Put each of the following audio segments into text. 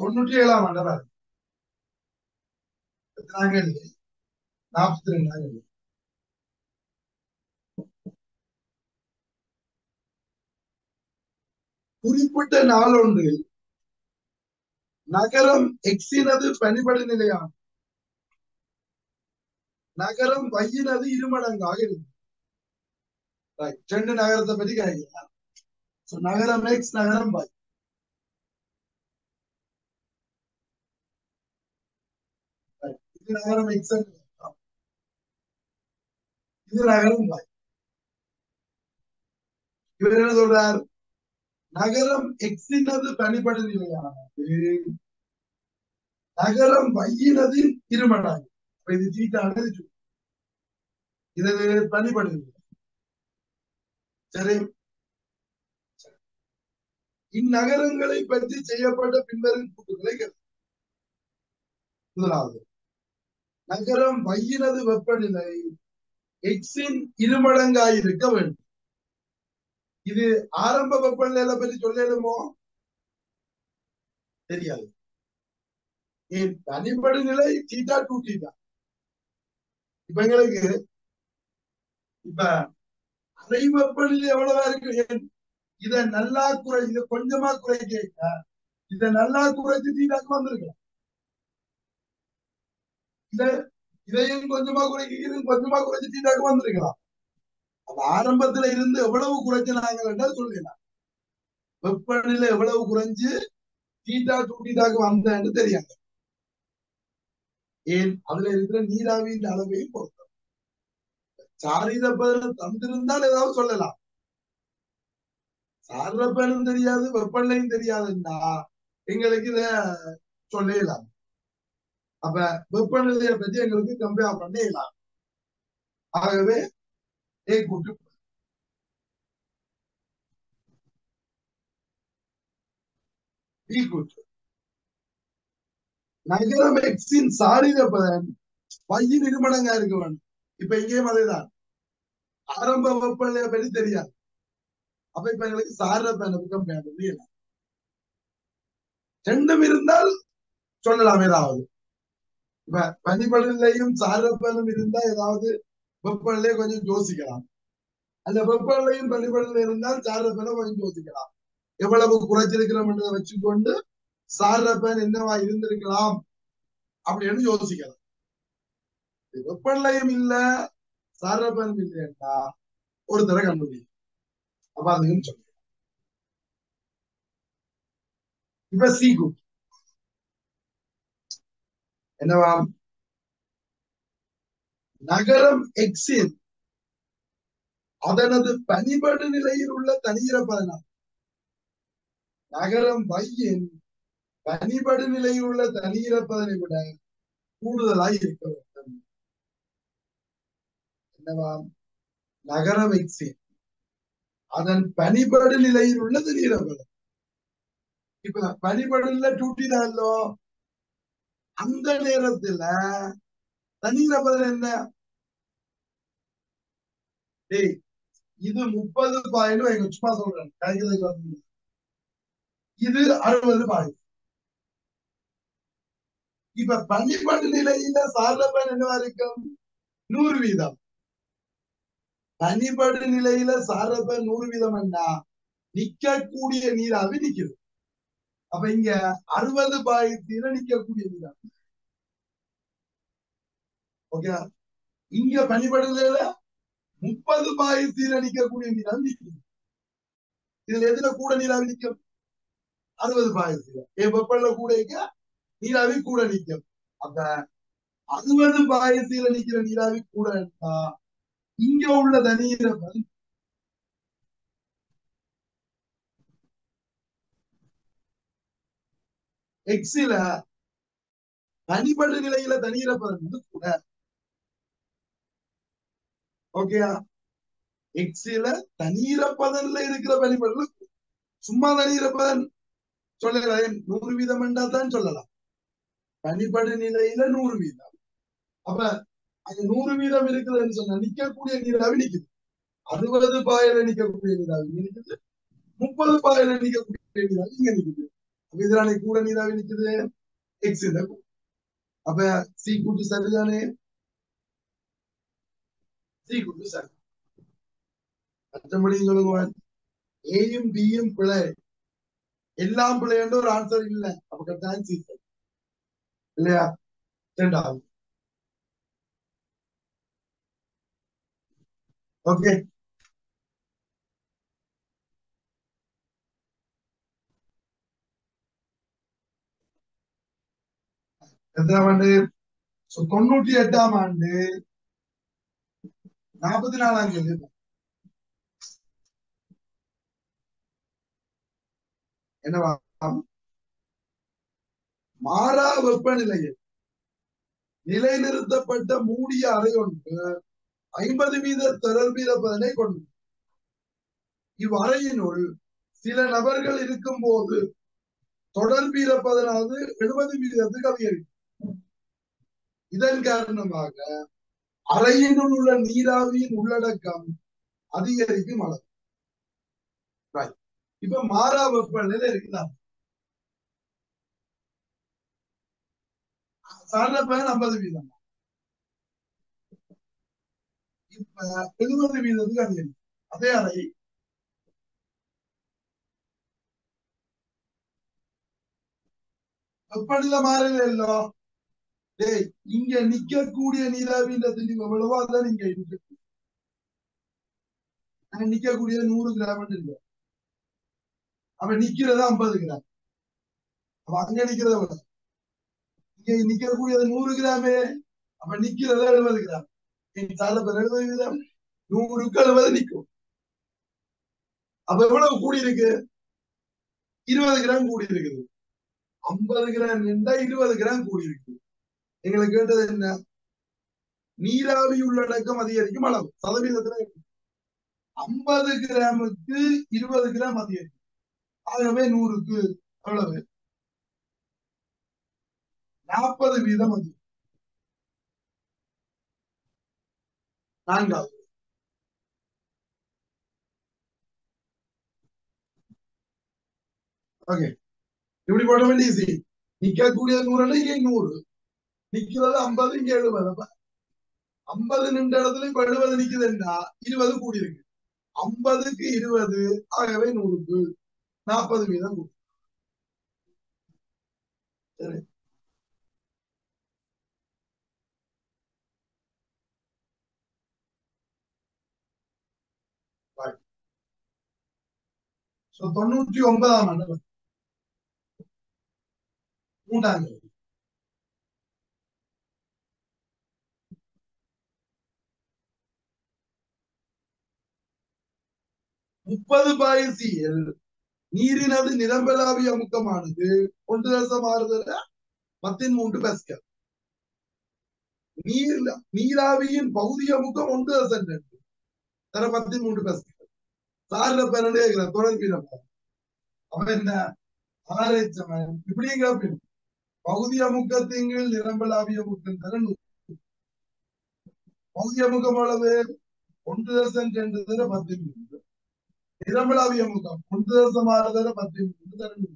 தொண்ணூற்றி ஏழாம் ஆண்டு பாருங்க எத்தனாங்க இல்லை நாற்பத்தி ரெண்டாங்க இல்லை குறிப்பிட்ட நாளொன்றில் நகரம் எக்ஸினது பணிபடு நிலையாம் நகரம் வையினது இருமடங்காக இருக்கு Right. ரெண்டு நகரத்தை பத்தி கேட்கிறார் So, நகரம் எக்ஸ் நகரம் வை Right. இது நகரம் எக்ஸ் இது நகரம் வை இவர் என்ன சொல்றார் நகரம் எக்ஸினது தனிப்பட நிலையானது நகரம் வையினது இருமடாங்க அப்ப இது தீட்டானது இது இது தனிப்பட நிலை சரி இந்நகரங்களை பற்றி செய்யப்பட்ட பின்வரும் கூட்டுகளை கேட்க முதலாவது நகரம் வையினது வெப்பநிலை எக்ஸின் இருமடங்காயிருக்க வேண்டும் இது ஆரம்ப வெப்பநிலையில பற்றி சொல்லலுமோ தெரியாது ஏன் தனிப்படு நிலை தீட்டா டூ தீட்டா இப்ப எங்களுக்கு இப்ப அரை வெப்பநிலை எவ்வளவா இருக்கு ஏன் இத நல்லா குறை இத கொஞ்சமா குறைக்க இத நல்லா குறைச்சு தீட்டாக்கு வந்திருக்கலாம் இத இதையும் கொஞ்சமா குறைக்க இதுவும் கொஞ்சமா குறைச்சு தீட்டாக்கு வந்திருக்கலாம் அது ஆரம்பத்துல இருந்து எவ்வளவு குறைச்சினாங்க சொல்லலாம் வெப்பநிலை எவ்வளவு குறைஞ்சு தீட்டா டூ தீட்டாக்கு வந்தேன்னு தெரியாங்க ஏன் அதுல இருக்கிற நீராவியின் அளவையும் பொறுத்தது சாரீர பதில் தந்திருந்தால் ஏதாவது சொல்லலாம் சாரப்பனும் தெரியாது வெப்பநிலையும் தெரியாதுன்னா எங்களுக்கு இத சொல்லலாம் அப்ப வெப்பநிலையை பத்தி எங்களுக்கு கம்பேர் பண்ணலாம் ஆகவே ஏ கூட்டு பி கூட்டு நகரம் எக்ஸின் சாரீர பதன் பையின் இருமடங்கா இருக்க வேண்டும் இப்ப இங்கேயும் அதேதான் ஆரம்ப வெப்பநிலையை பற்றி தெரியாது அப்ப இப்ப எங்களுக்கு சார பயணத்துக்கும் முடியல ரெண்டும் இருந்தால் சொல்லலாம் ஏதாவது இப்ப பனிப்படலையும் சாரப்பனும் இருந்தா ஏதாவது வெப்பநிலையை கொஞ்சம் யோசிக்கலாம் அந்த வெப்பநிலையும் பனிப்படல இருந்தால் சாரப்பனை கொஞ்சம் யோசிக்கலாம் எவ்வளவு குறைச்சிருக்கிறோம்ன்றதை வச்சுக்கொண்டு சாரப்பன் என்னவா இருந்திருக்கலாம் அப்படின்னு யோசிக்கலாம் வெப்பநிலையும் இல்ல சாரப்பனும் இல்லைன்னா ஒரு தர கண்டுபிடிக்கும் அப்ப அதுன்னு சொல்லுங்க இப்ப சி குரூப் என்னவா நகரம் எக்ஸின் அதனது பனிபடு நிலையில் உள்ள தனியிறப்பதனால் நகரம் வையின் பனிபடு நிலையில் உள்ள தனியிறப்பதனை விட கூடுதலாய் இருக்க வேண்டும் என்னவா நகரம் எக்ஸின் அதன் பனிபடு நிலையில் உள்ள தனியிறப்பதம் இப்ப பனிபடுல டூட்டி தானோ அந்த நேரத்துல தனியிறப்பதம் என்ன டேய் இது முப்பது பாயிண்ட் எங்க சும்மா சொல்றேன் காய்கறி வந்து இது அறுபது பாயிண்ட் இப்ப பனிபடு நிலையில சாரப்பன் என்னவா இருக்கும் நூறு வீதம் பனிபடு நிலையில சாரப்பன் நூறு வீதம் என்ன நிக்கக்கூடிய நீராவி நிக்குது அப்ப இங்க அறுபது பாயிரத்தில நிக்கக்கூடிய நீராவி ஓகே இங்க பனிபடு நிலையில முப்பது பாயிரத்தில நிக்கக்கூடிய நீராவி நிக்குது இதுல எதுல கூட நீராவி நிக்கும் அறுபது பாயிரத்தில என் வெப்பல்ல கூட நீராவி கூட நிக்கும் அப்ப அறுபது பாயிரத்தில நிக்கிற நீராவி கூட இருந்தா இங்க உள்ள தண்ணீரப்பல் எக்ஸில தனிப்பட்ட நிலையில தண்ணீரப்பதன் வந்து கூட ஓகேயா எக்ஸில தண்ணீரப்பதன்ல இருக்கிற பனிப்படல சும்மா தண்ணீரப்பதன் சொல்லலாம் நூறு வீதம் என்றா தான் சொல்லலாம் தனிப்படு நிலையில நூறு வீதம் அப்ப அங்க நூறு வீதம் இருக்குதுன்னு சொன்னா நிக்கக்கூடிய நீராவி நிக்குது அறுபது பாயில நிக்கக்கூடிய நீராவி நிக்குது முப்பது பாயில நிக்கக்கூடிய நீராவி இங்க நிக்குது இதுதானே கூட நீராவி நிக்குது எக்ஸ் அப்ப சி கூட்டு சரிதானே சி கூட்டு சரி மற்றபடி சொல்லுங்க ஏயும் பியும் பிழை எல்லாம் பிழைன்ற ஒரு ஆன்சர் இல்ல அப்ப கட்டாயம் சி சரி இல்லையா ரெண்டாவது ஓகே எத்தனாம் ஆண்டு So, தொண்ணூற்றி எட்டாம் ஆண்டு நாற்பத்தி நாலாம் தேதி என்னவா மாறா வெப்பநிலையில் நிலைநிறுத்தப்பட்ட மூடிய அறை ஒன்று ஐம்பது வீத தொடர்பீரப்பதனை கொண்டு இவ்வறையினுள் சில நபர்கள் இருக்கும் போது தொடர்பீரப்பதனானது எழுபது வீதத்துக்கு அதிகரிக்கும் இதன் காரணமாக அறையினுள் உள்ள நீராவியின் உள்ளடக்கம் அதிகரிக்கும் அளவு Right. இப்ப மாறா வெப்பநிலை இருக்குதா சாதாரண பயன் ஐம்பது வீதம் இப்ப எழுபது வீதத்துக்கு அதிகரிக்கும் அதே அறை வெப்பநிலை மாறல இல்லோ டேய் இங்க நிக்கக்கூடிய நீராவின்ற திணிவு எவ்வளவோ அதான் இங்க இருக்கு அங்க நிக்கக்கூடிய நூறு கிராம் இல்ல அவன் நிக்கிறது ஐம்பது கிராம் அவ அங்க நிக்கிறத விட இங்க நிக்கக்கூடியது நூறு கிராமே அப்ப நிக்கிறது எழுபது கிராம் சால பேர் எழுபது கிராம் நூறுக்கு எழுபது நிக்கும் அப்ப எவ்வளவு கூடி இருக்கு இருபது கிராம் கூடி இருக்குது ஐம்பது கிராம் நின்றா இருபது கிராம் கூடி இருக்கு எங்களை கேட்டது என்ன நீராவி உள்ளடக்கம் அதிகரிக்கும் அளவு சதவீதத்துல ஐம்பது கிராமுக்கு இருபது கிராம் அதிகரிக்கும் ஆகவே நூறுக்கு எவ்வளவு நாற்பது வீதம் அது நான்காவது ஓகே இப்படி போட வேண்டிய ஈஸி நிக்கக்கூடிய நூறு இங்க நூறு நிக்கிறது ஐம்பது இங்க எழுபது அப்ப ஐம்பது நின்ற இடத்துல இப்ப எழுபது நிக்குதுன்னா இருபது கூடி இருக்கு ஐம்பதுக்கு இருபது ஆகவே நூறுக்கு நாற்பது வீதம் கூடி சரி So, தொண்ணூற்றி ஒன்பதாம் ஆண்டு மூன்றாம் தேதி முப்பது பாயசியில் நீரினது நிரம்பலாவிய அமுக்கமானது ஒன்று தசம் ஆறுதல பத்தின் மூன்று பெஸ்கல் நீர் நீராவியின் பகுதி அமுக்கம் ஒன்று தசம் ரெண்டு தர பத்தின் மூன்று பெஸ்கல் சார்ல பன்னெண்டு கேட்கிற தொடர்பீரம் அவன் என்ன ஆராய்ச்சவன் இப்படியும் கேட்பேன் பகுதி அமுக்கத்திங்கள் நிரம்பலாவிய அமுக்கம் தர நூறு. பகுதி அமுக்கம் அளவு ஒன்று தசம் ரெண்டு தர பத்தின் மூன்று நிரம்பலாவிய முகம் ஒன்று தசம் ஆறு தர பத்தி மூன்று தர நூறு.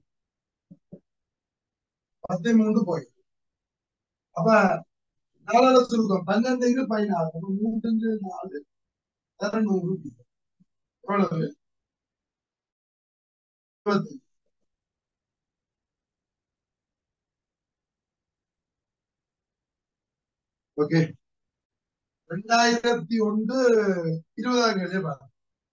பத்தி மூன்று போய் அப்ப நாலாவது சுருக்கம் பன்னெண்டுக்கு பதினாறு அப்ப மூன்றுக்கு நாலு தர நூறு வீதம். எவ்வளவு இருபத்தி ஓகே ரெண்டாயிரத்தி ஒன்று இருபதாம் கேள்வி பாருங்க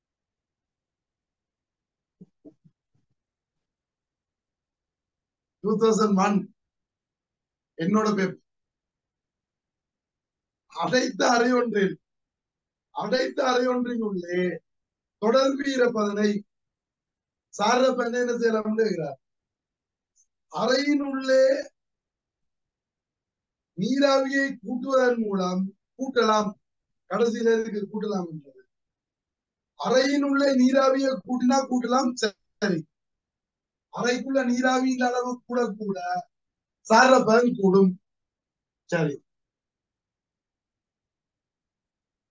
டூ தௌசண்ட் ஒன் என்னோட பேப்பர் அடைத்த அறை ஒன்றில் அடைத்த அறை ஒன்றின் உள்ளே தொடர்பு இருப்பதனை சார பெண்ண என்ன செய்யலாம் கேட்கிறார் அறையின் உள்ளே நீராவியை கூட்டுவதன் மூலம் கூட்டலாம் கடைசியில இருக்கு கூட்டலாம் என்றது அறையின் உள்ளே நீராவியை கூட்டினா கூட்டலாம் சரி அறைக்குள்ள நீராவியின் அளவு கூட கூட சார பலன் கூடும் சரி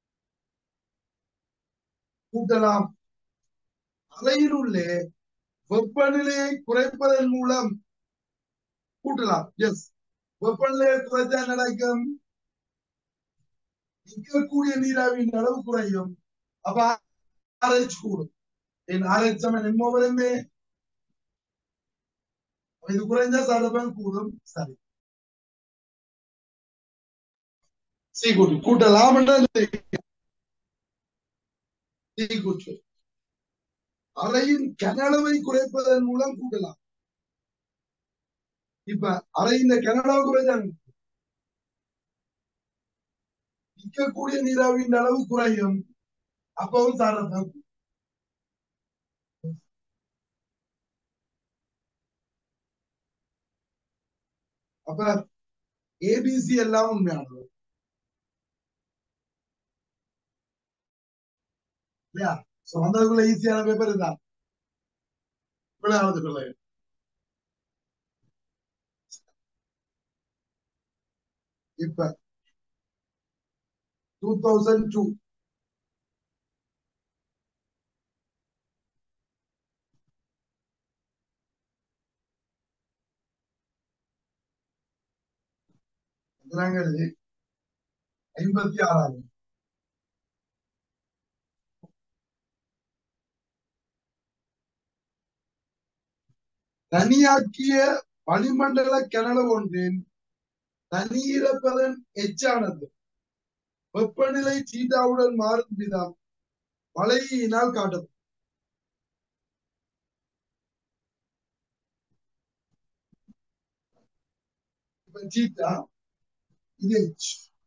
கூட்டலாம் அறையின் உள்ளே வெப்பநிலையை குறைப்பதன் மூலம் கூட்டலாம் எஸ் வெப்பநிலையை குறைச்சா நடக்கும் நிற்கக்கூடிய நீராவியின் அளவு குறையும் அப்ப ஆர்ஹெச் கூடும் என் ஆர்ஹெச் சமன் எம்மோ வருமே இது குறைஞ்சா சடபம் கூடும் சரி சி கூட்டு கூட்டலாம் சி கூட்டு அறையின் கனளவை குறைப்பதன் மூலம் கூட்டலாம் இப்ப அறையின் கனளவு குறைஞ்சாங்க நிற்கக்கூடிய நீராவியின் அளவு குறையும் அப்பவும் சாரப்பம் அப்ப ஏபிசி எல்லாம் உண்மையானது இல்லையா சோ வந்ததுக்குள்ள ஈஸியான பேப்பர் இதுதான் விளையாடுறதுக்குள்ள இப்ப டூ தௌசண்ட் டூ ஐம்பத்தி ஆறாவது தனியாக்கிய வளிமண்டல கிணறு ஒன்றின் தனியிறப்பதன் எச்சானது வெப்பநிலை சீட்டாவுடன் மாறும் விதம் மழையினால் காட்டப்படும் இப்ப சீட்டா இது H.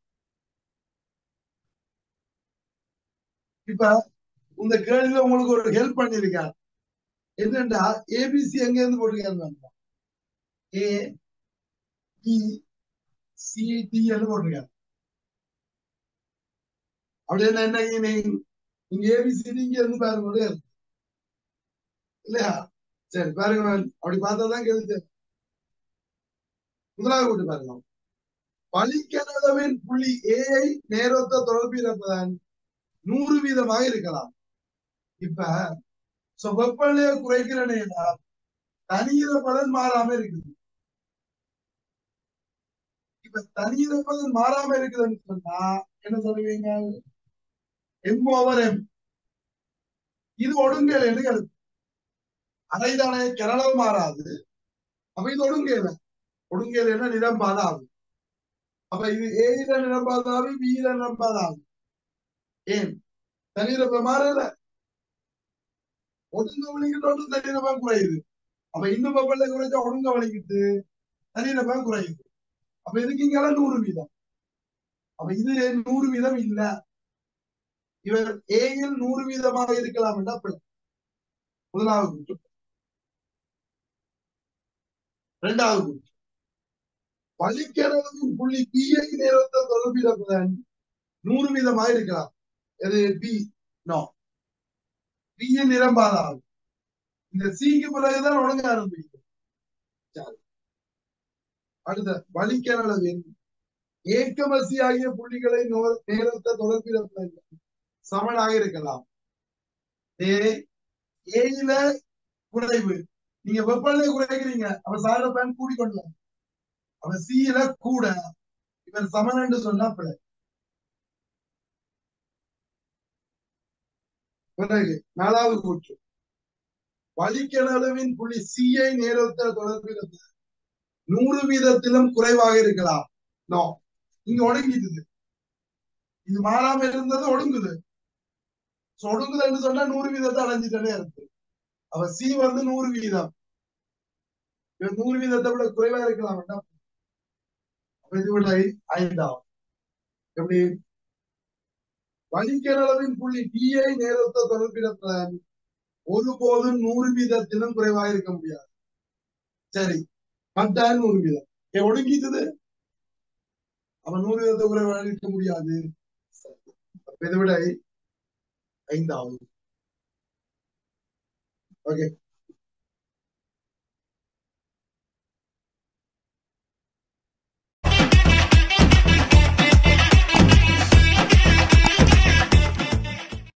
இப்ப இந்த கேள்வியில உங்களுக்கு ஒரு ஹெல்ப் பண்ணிருக்கார் என்னண்டா ஏபிசி எங்க இருந்து போட்டிருக்காங்க ஏ பி சி டி போட்டிருக்காங்க அப்படின்னா என்ன நீங்க நீங்க ஏபிசிடி இங்க இருந்து பாருங்க இல்லையா சரி பாருங்க அப்படி பார்த்தாதான் கேள்வி முதலாவது கூட்டு பாருங்க பலிக்கனளவின் புள்ளி ஏஐ நேரத்த தொடர்பு இருப்பதன் நூறு வீதமாக இருக்கலாம் இப்ப சோ வெப்பநிலையை குறைக்கிறேன்னா தனியிற பலன் மாறாம இருக்குது இப்ப தனியிற பலன் மாறாம இருக்குதுன்னு சொன்னா என்ன சொல்லுவீங்க எம் ஓவர் எம் இது ஒடுங்கல் என்று கருத்து அதைதானே கிரளவு மாறாது அப்ப இது ஒடுங்கல ஒடுங்கல் என்ன நிரம்பாதாது அப்ப இது ஏயில நிரம்பாதாது பியில நிரம்பாதாது ஏன் தனியிறப்ப மாறல ஒடுங்க வலிக்கிட்டோடு தனியிறப்பம் குறையுது அப்ப இன்னும் வெப்பநிலை குறைச்சா ஒடுங்க வலிக்கிட்டு தனியிறப்பம் குறையுது அப்ப இதுக்கு இங்க நூறு வீதம் அப்ப இது நூறு வீதம் இல்ல இவர் ஏயில் நூறு வீதமாக இருக்கலாம் என்றா பிள்ளை முதலாவது கூற்று இரண்டாவது கூற்று பள்ளிக்கிழமையின் புள்ளி பிஐ நேரத்தை தொடர்பில் நூறு வீதமாக இருக்கலாம் எது பி நோ பியின் நிரம்பாதாகும் இந்த சிக்கு பிறகுதான் ஒழுங்க ஆரம்பிக்கும் சரி. அடுத்த வலிக்கனளவின் ஏக்கமசி ஆகிய புள்ளிகளை நோ- நேரத்தை தொடர்பில் சமனாக இருக்கலாம் ஏ ஏயில குறைவு நீங்க வெப்பநிலை குறைக்கிறீங்க அப்ப சார பேன் கூடிக்கொள்ளலாம் அப்ப சீல கூட இவர் சமன் என்று சொன்னா பிள்ளை பிறகு நாலாவது கூற்று வலிக்கனளவின் புள்ளி சிஐ நேரத்தை தொடர்பில் நூறு வீதத்திலும் குறைவாக இருக்கலாம் நோ இங்க ஒடுங்கிடுது இது மாறாம இருந்தது ஒடுங்குது So, ஒடுங்குதுன்னு சொன்னா நூறு வீதத்தை அடைஞ்சிட்டே இருக்கு அப்ப சி வந்து நூறு வீதம் இது நூறு வீதத்தை விட குறைவா இருக்கலாம் வேண்டாம் அப்ப இது விட ஐந்தாம் எப்படி வலிக்கனளவின் புள்ளி டிஐ நேரத்தை தொடர்பிடத்தான் ஒருபோதும் நூறு வீதத்திலும் குறைவாக இருக்க முடியாது சரி பத்தாயிரம் நூறு வீதம் ஏன் ஒடுங்கிட்டது அவன் நூறு வீதத்தை குறைவாக இருக்க முடியாது அப்ப இதை விட ஐந்தாவது ஓகே